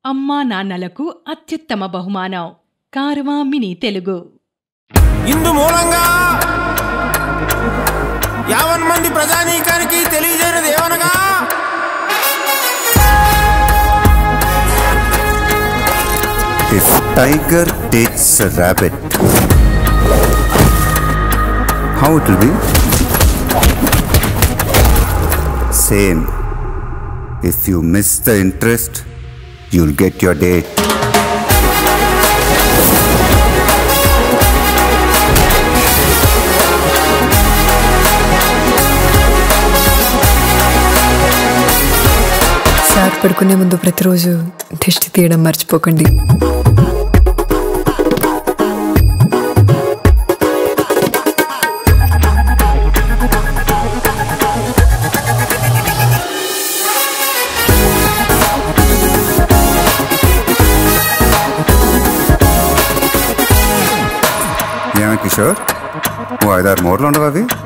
అమ్మా నాన్నలకు అత్యుత్తమ బహుమానం కారవా మినీ తెలుగు ఇందు మూలంగా యావన్ మంది ప్రజానీకానికి తెలియజేయనిది ఏమనగా If tiger takes a rabbit, how it will be? Same. If you miss the interest, you'll get your date. Sir పడుకునే ముందు ప్రతిరోజు దిష్టి తీయడం మర్చిపోకండి ఏమే కిషోర్ ఓ ఐదారు మూరలు ఉండవు అవి